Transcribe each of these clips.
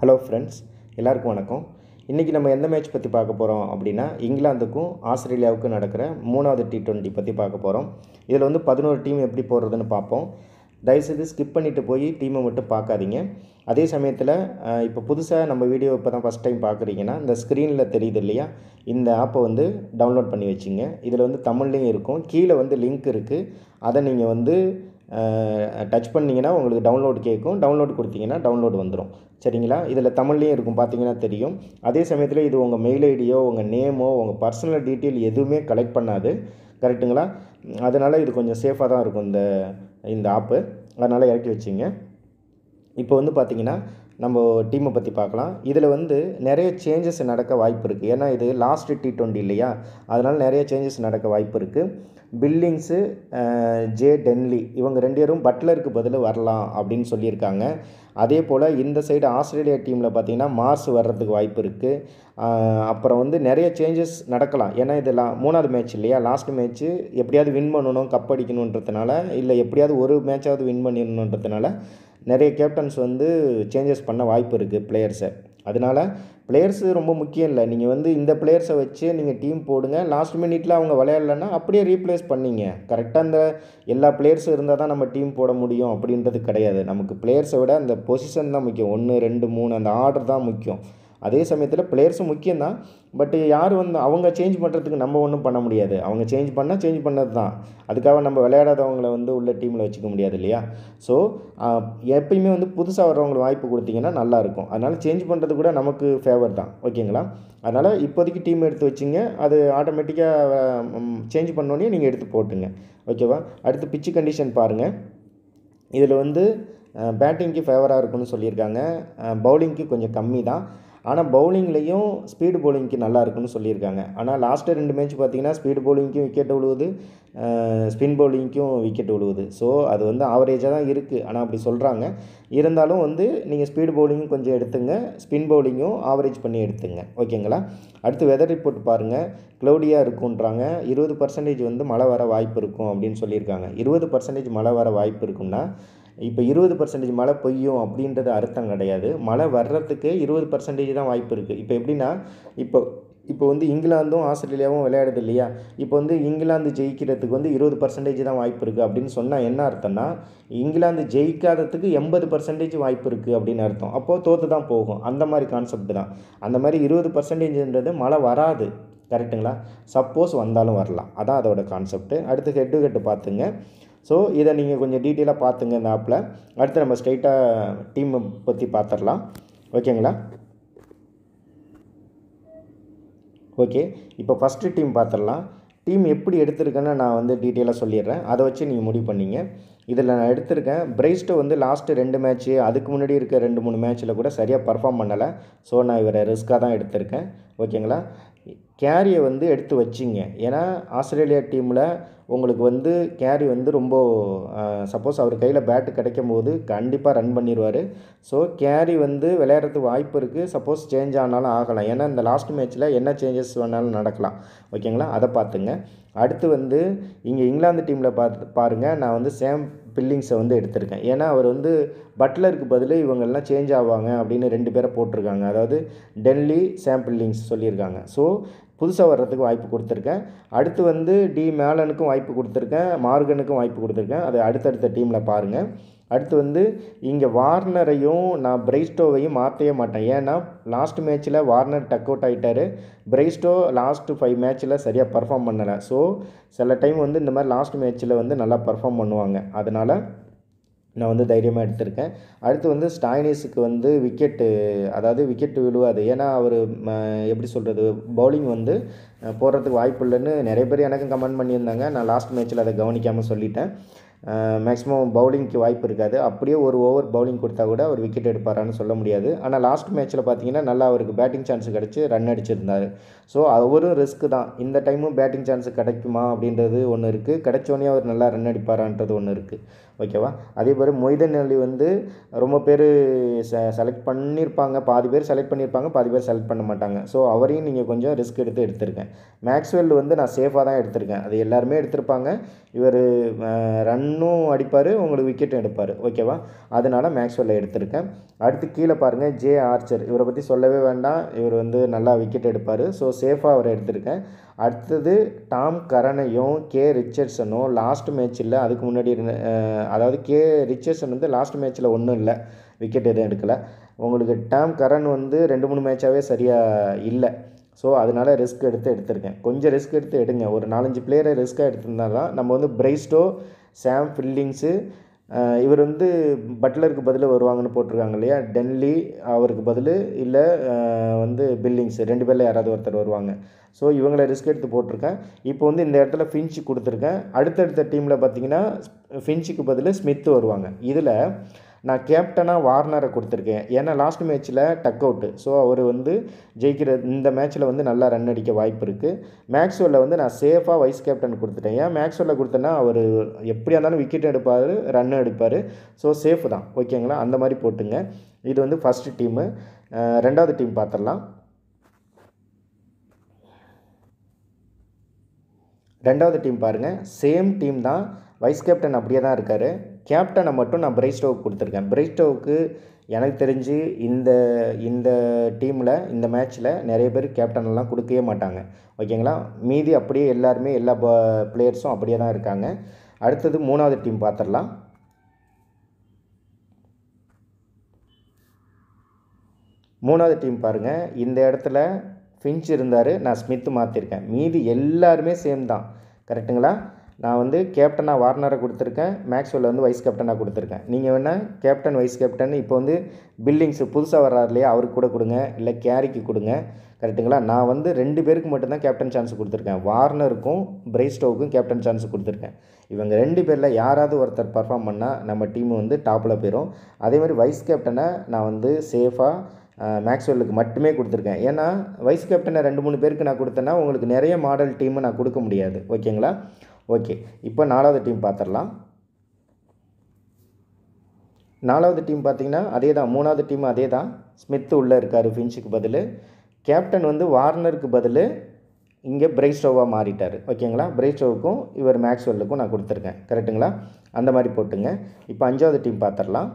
hello friends எல்லாருக்கும் வணக்கம் இன்றைக்கி நம்ம எந்த மேட்ச் பற்றி பார்க்க போகிறோம் அப்படின்னா இங்கிலாந்துக்கும் ஆஸ்திரேலியாவுக்கும் நடக்கிற மூணாவது டி டுவெண்ட்டி பற்றி பார்க்க போகிறோம் இதில் வந்து பதினோரு டீம் எப்படி போடுறதுன்னு பார்ப்போம் தயவுசெய்து ஸ்கிப் பண்ணிவிட்டு போய் டீமை மட்டும் பார்க்காதீங்க அதே சமயத்தில் இப்போ புதுசாக நம்ம வீடியோ இப்போ தான் ஃபஸ்ட் டைம் பார்க்குறீங்கன்னா இந்த ஸ்க்ரீனில் தெரியுது இல்லையா இந்த ஆப்பை வந்து டவுன்லோட் பண்ணி வச்சுங்க இதில் வந்து தமிழ்லேயும் இருக்கும் கீழே வந்து லிங்க் இருக்குது அதை நீங்கள் வந்து டச் பண்ணிங்கன்னா உங்களுக்கு டவுன்லோட் கேட்கும் டவுன்லோட் கொடுத்தீங்கன்னா டவுன்லோட் வந்துடும் சரிங்களா இதில் தமிழ்லேயும் இருக்கும் பார்த்தீங்கன்னா தெரியும் அதே சமயத்தில் இது உங்கள் மெயில் ஐடியோ உங்கள் நேமோ உங்கள் பர்சனல் டீட்டெயில் எதுவுமே கலெக்ட் பண்ணாது கரெக்டுங்களா அதனால் இது கொஞ்சம் சேஃபாக தான் இருக்கும் இந்த இந்த ஆப்பு அதனால் இறக்கி வச்சிங்க இப்போ வந்து பார்த்திங்கன்னா நம்ம டீமை பற்றி பார்க்கலாம் இதில் வந்து நிறைய சேஞ்சஸ் நடக்க வாய்ப்பு இருக்குது ஏன்னா இது லாஸ்ட் டி டுவெண்ட்டி இல்லையா அதனால் நிறைய சேஞ்சஸ் நடக்க வாய்ப்பு இருக்குது பில்லிங்ஸு ஜே டென்லி இவங்க ரெண்டு பேரும் பட்லருக்கு பதில் வரலாம் அப்படின்னு சொல்லியிருக்காங்க அதே போல் இந்த சைடு ஆஸ்திரேலியா டீமில் பார்த்திங்கன்னா மார்ஸ் வர்றதுக்கு வாய்ப்பு இருக்குது அப்புறம் வந்து நிறைய சேஞ்சஸ் நடக்கலாம் ஏன்னா இது லா மூணாவது மேட்ச் இல்லையா லாஸ்ட் மேட்ச்சு எப்படியாவது வின் பண்ணணும் கப் அடிக்கணுன்றதுனால இல்லை எப்படியாவது ஒரு மேட்சாவது வின் பண்ணிடணுன்றதுனால நிறைய கேப்டன்ஸ் வந்து சேஞ்சஸ் பண்ண வாய்ப்பு இருக்குது பிளேயர்ஸை அதனால் பிளேயர்ஸு ரொம்ப முக்கியம் இல்லை நீங்கள் வந்து இந்த பிளேயர்ஸை வச்சு நீங்கள் டீம் போடுங்க லாஸ்ட் மினிட்ல அவங்க விளையாடலன்னா அப்படியே ரீப்ளேஸ் பண்ணிங்க கரெக்டாக அந்த எல்லா பிளேயர்ஸும் இருந்தால் தான் நம்ம டீம் போட முடியும் அப்படின்றது கிடையாது நமக்கு பிளேயர்ஸை விட அந்த பொசிஷன் தான் முக்கியம் ஒன்று ரெண்டு மூணு அந்த ஆர்டர் தான் முக்கியம் அதே சமயத்தில் பிளேயர்ஸும் முக்கியம் தான் பட் யார் வந்து அவங்க சேஞ்ச் பண்ணுறதுக்கு நம்ம ஒன்றும் பண்ண முடியாது அவங்க சேஞ்ச் பண்ணால் சேஞ்ச் பண்ணது தான் அதுக்காக நம்ம விளையாடாதவங்கள வந்து உள்ள டீமில் வச்சுக்க முடியாது இல்லையா ஸோ எப்பயுமே வந்து புதுசாக வர்றவங்களுக்கு வாய்ப்பு கொடுத்தீங்கன்னா நல்லாயிருக்கும் அதனால் சேஞ்ச் பண்ணுறது கூட நமக்கு ஃபேவர் தான் ஓகேங்களா அதனால் இப்போதைக்கு டீம் எடுத்து வச்சிங்க அது ஆட்டோமேட்டிக்காக சேஞ்ச் பண்ணோன்னே நீங்கள் எடுத்து போட்டுங்க ஓகேவா அடுத்து பிச்சு கண்டிஷன் பாருங்கள் இதில் வந்து பேட்டிங்க்கு ஃபேவராக இருக்குன்னு சொல்லியிருக்காங்க பவுலிங்க்கு கொஞ்சம் கம்மி தான் ஆனால் பவுலிங்லேயும் ஸ்பீடு பவுலிங்க்கு நல்லா இருக்குன்னு சொல்லியிருக்காங்க ஆனால் லாஸ்ட்டு ரெண்டு மேட்ச் பார்த்தீங்கன்னா ஸ்பீடு பவுலிங்க்கும் விக்கெட் விழுவுது ஸ்பின் பவுலிங்க்கும் விக்கெட் விழுவுது ஸோ அது வந்து ஆவரேஜாக தான் இருக்குது ஆனால் அப்படி சொல்கிறாங்க இருந்தாலும் வந்து நீங்கள் ஸ்பீடு பவுலிங்கும் கொஞ்சம் எடுத்துங்க ஸ்பின் பவுலிங்கும் ஆவரேஜ் பண்ணி எடுத்துங்க ஓகேங்களா அடுத்து வெதர் ரிப்போர்ட் பாருங்கள் க்ளௌடியாக இருக்குன்றாங்க இருபது பர்சன்டேஜ் வந்து மழை வர வாய்ப்பு இருக்கும் அப்படின்னு சொல்லியிருக்காங்க இருபது பர்சன்டேஜ் மழை வர வாய்ப்பு இருக்குன்னா இப்போ இருபது பர்சன்டேஜ் மழை பெய்யும் அப்படின்றது அர்த்தம் கிடையாது மழை வர்றதுக்கு இருபது பர்சன்டேஜ் தான் வாய்ப்பு இருக்குது இப்போ எப்படின்னா இப்போ இப்போ வந்து இங்கிலாந்தும் ஆஸ்திரேலியாவும் விளையாடுது இல்லையா இப்போ வந்து இங்கிலாந்து ஜெயிக்கிறதுக்கு வந்து இருபது பர்சன்டேஜ் தான் வாய்ப்பு இருக்குது அப்படின்னு சொன்னால் என்ன அர்த்தம்னா இங்கிலாந்து ஜெயிக்காததுக்கு எண்பது பர்சன்டேஜ் வாய்ப்பு இருக்குது அப்படின்னு அர்த்தம் அப்போது தோற்று தான் போகும் அந்த மாதிரி கான்செப்ட் தான் அந்த மாதிரி இருபது பர்சன்டேஜ்ன்றது மழை வராது கரெக்டுங்களா சப்போஸ் வந்தாலும் வரலாம் அதான் அதோட கான்செப்ட்டு அடுத்து ஹெட்டு ஹெட்டு பார்த்துங்க ஸோ இதை நீங்கள் கொஞ்சம் டீட்டெயிலாக பார்த்துங்க இந்த ஆப்பில் அடுத்து நம்ம ஸ்ட்ரைட்டாக டீமை பற்றி பார்த்துடலாம் ஓகேங்களா ஓகே இப்போ ஃபஸ்ட்டு டீம் பார்த்துடலாம் டீம் எப்படி எடுத்திருக்கேன்னு நான் வந்து டீட்டெயிலாக சொல்லிடுறேன் அதை வச்சு நீங்கள் முடிவு பண்ணிங்க இதில் நான் எடுத்திருக்கேன் பிரைஸ்ட்டோ வந்து லாஸ்ட்டு ரெண்டு மேட்ச்சு அதுக்கு முன்னாடி இருக்க ரெண்டு மூணு மேட்ச்சில் கூட சரியாக பர்ஃபார்ம் பண்ணலை ஸோ நான் இவரை ரிஸ்க்காக தான் எடுத்திருக்கேன் ஓகேங்களா கேரியை வந்து எடுத்து வச்சிங்க ஏன்னா ஆஸ்திரேலியா டீமில் உங்களுக்கு வந்து கேரி வந்து ரொம்ப சப்போஸ் அவர் கையில் பேட்டு கிடைக்கும் போது கண்டிப்பாக ரன் பண்ணிடுவார் ஸோ கேரி வந்து விளையாடுறதுக்கு வாய்ப்பு இருக்குது சப்போஸ் சேஞ்ச் ஆனாலும் ஆகலாம் ஏன்னா இந்த லாஸ்ட் மேட்ச்சில் என்ன சேஞ்சஸ் வேணாலும் நடக்கலாம் ஓகேங்களா அதை பார்த்துங்க அடுத்து வந்து இங்கே இங்கிலாந்து டீமில் பார்த்து பாருங்கள் நான் வந்து சேம் பில்லிங்ஸை வந்து எடுத்திருக்கேன் ஏன்னா அவர் வந்து பட்லருக்கு பதில் இவங்கெல்லாம் சேஞ்ச் ஆவாங்க அப்படின்னு ரெண்டு பேரை போட்டிருக்காங்க அதாவது டெல்லி சேம் பில்லிங்ஸ் சொல்லியிருக்காங்க ஸோ புதுசாக வர்றதுக்கு வாய்ப்பு கொடுத்துருக்கேன் அடுத்து வந்து டி மேலனுக்கும் வாய்ப்பு கொடுத்துருக்கேன் மார்கனுக்கும் வாய்ப்பு கொடுத்துருக்கேன் அது அடுத்தடுத்த டீமில் பாருங்கள் அடுத்து வந்து இங்கே வார்னரையும் நான் பிரைஸ்டோவையும் மாற்றவே மாட்டேன் ஏன்னா லாஸ்ட் மேட்ச்சில் வார்னர் டக் அவுட் ஆகிட்டார் பிரைஸ்டோ லாஸ்ட்டு ஃபைவ் மேட்ச்சில் சரியாக பர்ஃபார்ம் பண்ணலை ஸோ சில டைம் வந்து இந்த மாதிரி லாஸ்ட் மேட்ச்சில் வந்து நல்லா பர்ஃபார்ம் பண்ணுவாங்க அதனால் நான் வந்து தைரியமாக எடுத்திருக்கேன் அடுத்து வந்து ஸ்டாயினிஸுக்கு வந்து விக்கெட்டு அதாவது விக்கெட்டு விழுவாது ஏன்னா அவர் எப்படி சொல்கிறது பவுலிங் வந்து போடுறதுக்கு வாய்ப்பு இல்லைன்னு நிறைய பேர் எனக்கும் கமெண்ட் பண்ணியிருந்தாங்க நான் லாஸ்ட் மேட்ச்சில் அதை கவனிக்காமல் சொல்லிட்டேன் மேக்ஸிமம் பவுலிங்க்கு வாய்ப்பு இருக்காது அப்படியே ஒரு ஓவர் பவுலிங் கொடுத்தா கூட அவர் விக்கெட் எடுப்பாரான்னு சொல்ல முடியாது ஆனால் லாஸ்ட் மேட்ச்சில் பார்த்தீங்கன்னா நல்லா அவருக்கு பேட்டிங் சான்ஸ் கிடச்சி ரன் அடிச்சிருந்தார் ஸோ அவரும் ரிஸ்க்கு தான் இந்த டைமும் பேட்டிங் சான்ஸ் கிடைக்குமா அப்படின்றது ஒன்று இருக்குது கிடைச்சோன்னே அவர் நல்லா ரன் அடிப்பாரான்றது ஒன்று இருக்குது ஓகேவா அதே மாதிரி மொய்தன் அலி வந்து ரொம்ப பேர் செ செலக்ட் பண்ணியிருப்பாங்க பாதி பேர் செலக்ட் பண்ணியிருப்பாங்க பாதி பேர் செலக்ட் பண்ண மாட்டாங்க ஸோ அவரையும் நீங்கள் கொஞ்சம் ரிஸ்க் எடுத்து எடுத்திருக்கேன் மேக்ஸ்வெல் வந்து நான் சேஃபாக தான் எடுத்திருக்கேன் அது எல்லாருமே எடுத்திருப்பாங்க இவர் ரன்னும் அடிப்பார் உங்களுக்கு விக்கெட்டும் எடுப்பார் ஓகேவா அதனால் மேக்ஸ்வெல்ல எடுத்திருக்கேன் அடுத்து கீழே பாருங்கள் ஜே ஆர்ச்சர் இவரை பற்றி சொல்லவே வேண்டாம் இவர் வந்து நல்லா விக்கெட் எடுப்பார் ஸோ சேஃபாக அவரை எடுத்திருக்கேன் அடுத்தது டாம் கரனையும் கே ரிச்சர்ட்ஸனும் லாஸ்ட் மேட்ச்சில் அதுக்கு முன்னாடி இருந்த அஹ், அதாவது கே ரிச்சர்ட்ஸன் வந்து லாஸ்ட் மேட்ச்சில் ஒன்றும் இல்லை விக்கெட் எதுவும் எடுக்கலை உங்களுக்கு டாம் கரன் வந்து ரெண்டு மூணு மேட்சாகவே சரியாக இல்லை ஸோ அதனால் ரிஸ்க் எடுத்து எடுத்திருக்கேன் கொஞ்சம் ரிஸ்க் எடுத்து எடுங்க ஒரு நாலஞ்சு பிளேயரை ரிஸ்க்காக எடுத்திருந்தா தான் நம்ம வந்து பிரைஸ்டோ சாம் ஃபில்லிங்ஸு அஹ், இவர் வந்து பட்லருக்கு பதில் வருவாங்கன்னு போட்டிருக்காங்க இல்லையா டென்லி அவருக்கு பதில் இல்லை அஹ், வந்து பில்லிங்ஸ் ரெண்டு பேரில் யாராவது ஒருத்தர் வருவாங்க ஸோ இவங்களை ரிஸ்க் எடுத்து போட்டிருக்கேன் இப்போ வந்து இந்த இடத்துல ஃபின்ச் கொடுத்துருக்கேன் அடுத்தடுத்த டீமில் பார்த்தீங்கன்னா ஃபின்ச்சுக்கு பதில் ஸ்மித் வருவாங்க இதில் நான் கேப்டனாக வார்னரை கொடுத்துருக்கேன் ஏன்னா லாஸ்ட் மேட்ச்சில் டக் அவுட்டு ஸோ அவர் வந்து ஜெயிக்கிற இந்த மேட்ச்சில் வந்து நல்லா ரன் அடிக்க வாய்ப்பு இருக்குது மேக்ஸ்வெல்ல வந்து நான் சேஃபாக வைஸ் கேப்டன் கொடுத்துட்டேன் ஏன் மேக்ஸ்வெல்ல கொடுத்தேன்னா அவர் எப்படியா இருந்தாலும் விக்கெட் எடுப்பார் ரன் எடுப்பார் ஸோ சேஃப் தான் ஓகேங்களா அந்த மாதிரி போட்டுங்க இது வந்து ஃபஸ்ட்டு டீமு ரெண்டாவது டீம் பார்த்துடலாம் ரெண்டாவது டீம் பாருங்கள் சேம் டீம் தான் வைஸ் கேப்டன் அப்படியே தான் இருக்கார் கேப்டனை மட்டும் நான் பிரைஸ்டோவுக்கு கொடுத்துருக்கேன் பிரைஸ்டோவுக்கு எனக்கு தெரிஞ்சு இந்த இந்த டீமில் இந்த மேட்ச்சில் நிறைய பேர் கேப்டன் எல்லாம் கொடுக்கவே மாட்டாங்க ஓகேங்களா மீதி அப்படியே எல்லாருமே எல்லா பிளேயர்ஸும் அப்படியே தான் இருக்காங்க அடுத்தது மூணாவது டீம் பார்த்துடலாம் மூணாவது டீம் பாருங்கள் இந்த இடத்துல ஃபின்ச் இருந்தார் நான் ஸ்மித் மாற்றிருக்கேன் மீதி எல்லாருமே சேம் தான் கரெக்டுங்களா நான் வந்து கேப்டனாக வார்னரை கொடுத்துருக்கேன் மேக்ஸ்வெல்ல வந்து வைஸ் கேப்டனாக கொடுத்துருக்கேன் நீங்கள் வேணால் கேப்டன் வைஸ் கேப்டன் இப்போ வந்து பில்லிங்ஸ் புதுசாக வர்றாரு இல்லையா அவருக்கு கூட கொடுங்க இல்லை கேரிக்கு கொடுங்க கரெக்டுங்களா நான் வந்து ரெண்டு பேருக்கு மட்டும்தான் கேப்டன் சான்ஸ் கொடுத்துருக்கேன் வார்னருக்கும் பிரைஸ்டோவுக்கும் கேப்டன் சான்ஸ் கொடுத்துருக்கேன் இவங்க ரெண்டு பேரில் யாராவது ஒருத்தர் பர்ஃபார்ம் பண்ணால் நம்ம டீம் வந்து டாப்பில் போயிடும் அதேமாதிரி வைஸ் கேப்டனை நான் வந்து சேஃபாக மேக்ஸ்வெல்லுக்கு மட்டுமே கொடுத்துருக்கேன் ஏன்னா வைஸ் கேப்டனை ரெண்டு மூணு பேருக்கு நான் கொடுத்தேன்னா உங்களுக்கு நிறைய மாடல் டீமை நான் கொடுக்க முடியாது ஓகேங்களா ஓகே இப்போ நாலாவது டீம் பார்த்துடலாம் நாலாவது டீம் பார்த்தீங்கன்னா அதே தான் மூணாவது டீம் அதே தான் ஸ்மித் உள்ளே இருக்கார் ஃபின்ச்சுக்கு பதில் கேப்டன் வந்து வார்னருக்கு பதில் இங்கே பிரைஸ்டோவாக மாறிட்டார் ஓகேங்களா பிரைஸ்டோவுக்கும் இவர் மேக்ஸ்வெல்லுக்கும் நான் கொடுத்துருக்கேன் கரெக்டுங்களா அந்த மாதிரி போட்டுங்க இப்போ அஞ்சாவது டீம் பார்த்துடலாம்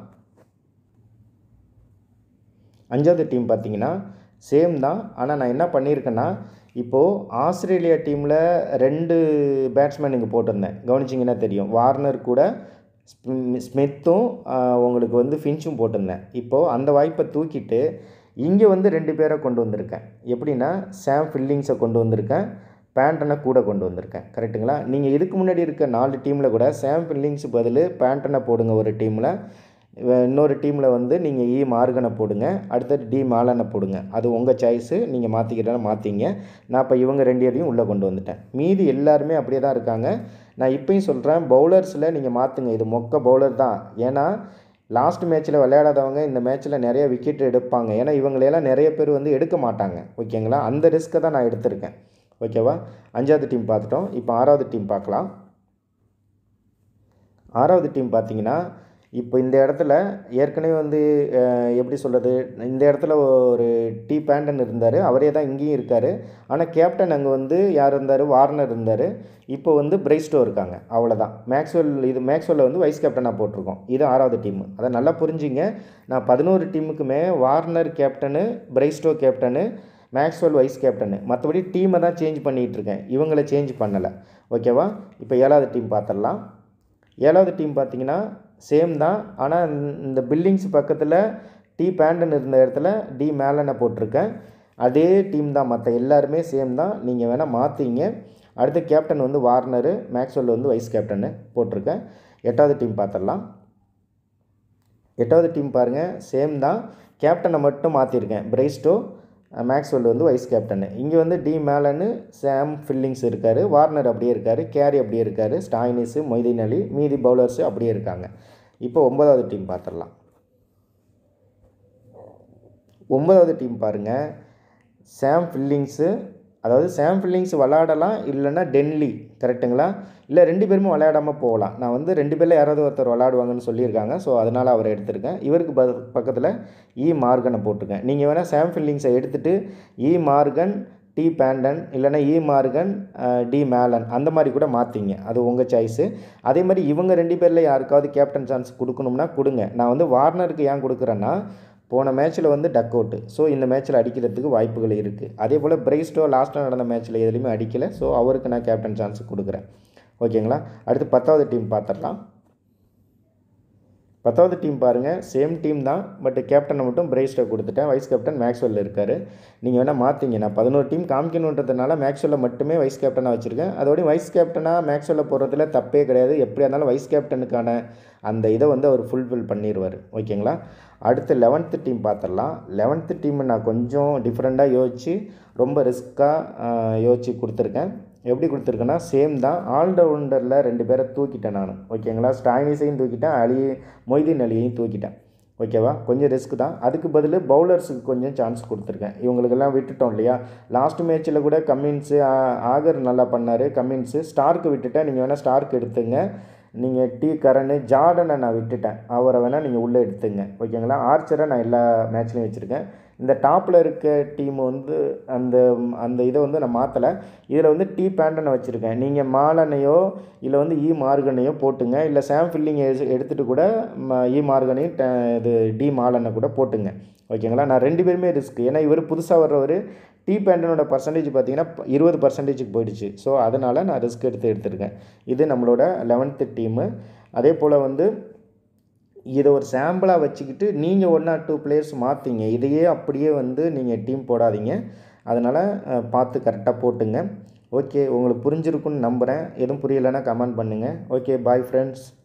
அஞ்சாவது டீம் பார்த்தீங்கன்னா சேம் தான் ஆனால் நான் என்ன பண்ணியிருக்கேன்னா இப்போது ஆஸ்திரேலியா டீமில் ரெண்டு பேட்ஸ்மேன் இங்கே போட்டிருந்தேன் கவனிச்சிங்கன்னா தெரியும் வார்னர் கூட ஸ்மி- ஸ்மித்தும் ஆஹ், உங்களுக்கு வந்து ஃபின்ச்சும் போட்டிருந்தேன் இப்போது அந்த வாய்ப்பை தூக்கிட்டு இங்கே வந்து ரெண்டு பேரை கொண்டு வந்திருக்கேன் எப்படின்னா சாம் ஃபில்லிங்ஸை கொண்டு வந்திருக்கேன் பேண்டனை கூட கொண்டு வந்திருக்கேன் கரெக்ட்டுங்களா நீங்கள் இதுக்கு முன்னாடி இருக்க நாலு டீமில் கூட சாம் ஃபில்லிங்ஸ் பதில் பேண்டனை போடுங்க ஒரு டீமில் இன்னொரு டீமில் வந்து நீங்கள் இ மார்கனை போடுங்க அடுத்தது டி மாலனை போடுங்க அது உங்கள் சாய்ஸு நீங்கள் மாற்றிக்கிறதா மாற்றிங்க நான் இப்போ இவங்க ரெண்டு பேரையும் உள்ளே கொண்டு வந்துட்டேன் மீதி எல்லாருமே அப்படியே தான் இருக்காங்க நான் இப்பயும் சொல்கிறேன் பவுலர்ஸில் நீங்கள் மாற்றுங்க இது மொக்க பவுலர் தான் ஏன்னா லாஸ்ட் மேட்ச்சில் விளையாடாதவங்க இந்த மேட்ச்சில் நிறைய விக்கெட் எடுப்பாங்க ஏன்னா இவங்களையெல்லாம் நிறைய பேர் வந்து எடுக்க மாட்டாங்க ஓகேங்களா அந்த ரிஸ்க்கை தான் நான் எடுத்திருக்கேன் ஓகேவா அஞ்சாவது டீம் பார்த்துட்டோம் இப்போ ஆறாவது டீம் பார்க்கலாம் ஆறாவது டீம் பார்த்தீங்கன்னா இப்போ இந்த இடத்துல ஏற்கனவே வந்து அஹ், எப்படி சொல்கிறது இந்த இடத்துல ஒரு டி பேண்டன் இருந்தார் அவரே தான் இங்கேயும் இருக்கார் ஆனால் கேப்டன் அங்கே வந்து யார் இருந்தார் வார்னர் இருந்தார் இப்போ வந்து பிரைஸ்டோ இருக்காங்க அவ்வளோதான் மேக்ஸ்வெல் இது மேக்ஸ்வெல்ல வந்து வைஸ் கேப்டனாக போட்டிருக்கோம் இது ஆறாவது டீம் அதை நல்லா புரிஞ்சுங்க நான் பதினோரு டீமுக்குமே Warner captain Bairstow captain Maxwell vice captain மற்றபடி டீமை தான் சேஞ்ச் பண்ணிகிட்டு இருக்கேன் இவங்கள சேஞ்ச் பண்ணலை ஓகேவா இப்போ ஏழாவது டீம் பார்த்துடலாம் ஏழாவது டீம் பார்த்தீங்கன்னா சேம் தான் ஆனால் இந்த பில்டிங்ஸ் பக்கத்தில் டி பேண்டன் இருந்த இடத்துல டி மேலனை போட்டிருக்கேன் அதே டீம் தான் மற்ற எல்லாருமே சேம் தான் நீங்கள் வேணால் மாற்றிங்க அடுத்து கேப்டன் வந்து வார்னரு மேக்ஸ்வெல் வந்து வைஸ் கேப்டனு போட்டிருக்கேன் எட்டாவது டீம் பார்த்துடலாம் எட்டாவது டீம் பாருங்கள் சேம் தான் கேப்டனை மட்டும் மாற்றிருக்கேன் பிரைஸ்டோ மேக்ஸ்வெல் வந்து வைஸ் கேப்டனு இங்கே வந்து டி மேலனு சாம் ஃபில்லிங்ஸ் இருக்கார் வார்னர் அப்படியே இருக்கார் கேரி அப்படியே இருக்கார் ஸ்டாயினிஸு மொய்தீன் அலி மீதி பவுலர்ஸு அப்படியே இருக்காங்க இப்போ ஒன்பதாவது டீம் பார்த்துடலாம் ஒன்பதாவது டீம் பாருங்கள் சாம் ஃபில்லிங்ஸு அதாவது சாம் ஃபில்லிங்ஸ் விளையாடலாம் இல்லைன்னா டென்லி கரெக்ட்டுங்களா இல்லை ரெண்டு பேருமே விளையாடாமல் போகலாம் நான் வந்து ரெண்டு பேரில் யாராவது ஒருத்தர் விளையாடுவாங்கன்னு சொல்லியிருக்காங்க ஸோ அதனால் அவரை எடுத்திருக்கேன் இவருக்கு ப பக்கத்தில் இ மார்கனை போட்டிருக்கேன் நீங்கள் வேணால் சாம் ஃபில்லிங்ஸை எடுத்துகிட்டு இ மார்கன் டி பேண்டன் இல்லைன்னா இ மார்கன் டி மேலன் அந்த மாதிரி கூட மாற்றிங்க அது உங்கள் சாய்ஸு அதே மாதிரி இவங்க ரெண்டு பேரில் யாருக்காவது கேப்டன் சான்ஸ் கொடுக்கணும்னா கொடுங்க நான் வந்து வார்னருக்கு ஏன் கொடுக்குறேன்னா போன மேட்ச்சில் வந்து டக் அவுட்டு ஸோ இந்த மேட்ச்சில் அடிக்கிறதுக்கு வாய்ப்புகள் இருக்குது அதே போல் பிரைஸ்டோ லாஸ்ட்டாக நடந்த மேட்ச்சில் எதுலையுமே அடிக்கலை ஸோ அவருக்கு நான் கேப்டன் சான்ஸ் கொடுக்குறேன் ஓகேங்களா அடுத்து பத்தாவது டீம் பார்த்துடலாம் பத்தாவது டீம் பாருங்கள் சேம் டீம் தான் பட் கேப்டனை மட்டும் பிரைஸ்டோ கொடுத்துட்டேன் வைஸ் கேப்டன் மேக்ஸ்வெல் இருக்கார் நீங்கள் வேணால் மாற்றிங்க நான் பதினோரு டீம் காமிக்கணுன்றதுனால மேக்ஸ்வெல்லை மட்டுமே வைஸ் கேப்டனாக வச்சுருக்கேன் அதோடய வைஸ் கேப்டனாக மேக்ஸ்வெல்லை போடுறதுல தப்பே கிடையாது எப்படியா இருந்தாலும் வைஸ் கேப்டனுக்கான அந்த இதை வந்து அவர் ஃபுல்ஃபில் பண்ணிடுவார் ஓகேங்களா அடுத்து லெவன்த்து டீம் பார்த்துடலாம் லெவன்த்து டீம் நான் கொஞ்சம் டிஃப்ரெண்ட்டாக யோசித்து ரொம்ப ரிஸ்க்காக யோசித்து கொடுத்துருக்கேன் எப்படி கொடுத்துருக்கேன்னா சேம் தான் ஆல்ரவுண்டரில் ரெண்டு பேரை தூக்கிட்டேன் நான் ஓகேங்களா ஸ்டாயினிஸையும் தூக்கிட்டேன் அலி மொய்தீன் அலியையும் தூக்கிட்டேன் ஓகேவா கொஞ்சம் ரிஸ்க் தான் அதுக்கு பதில் பவுலர்ஸுக்கு கொஞ்சம் சான்ஸ் கொடுத்துருக்கேன் இவங்களுக்கெல்லாம் விட்டுட்டோம் இல்லையா லாஸ்ட் மேட்ச்சில் கூட கம்மின்ஸு ஆகர் நல்லா பண்ணார் கம்மின்ஸு ஸ்டார்க்கு விட்டுட்டேன் நீங்கள் வேணால் ஸ்டார்க் எடுத்துங்க நீங்கள் டி கரனு ஜார்டனை நான் விட்டுட்டேன் அவரை வேணால் நீங்கள் உள்ளே எடுத்துங்க ஓகேங்களா ஆர்ச்சரை நான் எல்லா மேட்ச்லையும் வச்சுருக்கேன் இந்த டாப்பில் இருக்க டீம் வந்து அந்த அந்த இதை வந்து நான் மாற்றலை இதில் வந்து டி பேண்டனை வச்சுருக்கேன் நீங்கள் மாலனையோ இல்லை வந்து இ மார்கனையோ போட்டுங்க இல்லை சாம் ஃபில்லிங் எடுத்துகிட்டு கூட இ மார்கனையும் இது டி மாலனை கூட போட்டுங்க ஓகேங்களா நான் ரெண்டு பேருமே ரிஸ்க் ஏன்னா இவர் புதுசாக வர்றவர் டி பேண்டனோட பர்சன்டேஜ் பார்த்தீங்கன்னா இருபது பர்சன்டேஜுக்கு போயிடுச்சு ஸோ அதனால் நான் ரிஸ்க் எடுத்து எடுத்திருக்கேன் இது நம்மளோட லெவன்த்து டீமு அதே போல் வந்து இதை ஒரு சாம்பிளாக வச்சுக்கிட்டு நீங்கள் ஒன் ஆர் டூ பிளேயர்ஸ் மாற்றிங்க இதையே அப்படியே வந்து நீங்கள் டீம் போடாதீங்க அதனால் பார்த்து கரெக்டாக போட்டுங்க ஓகே உங்களுக்கு புரிஞ்சிருக்குன்னு நம்புகிறேன் எதுவும் புரியலைன்னா கமெண்ட் பண்ணுங்கள் ஓகே பாய் ஃப்ரெண்ட்ஸ்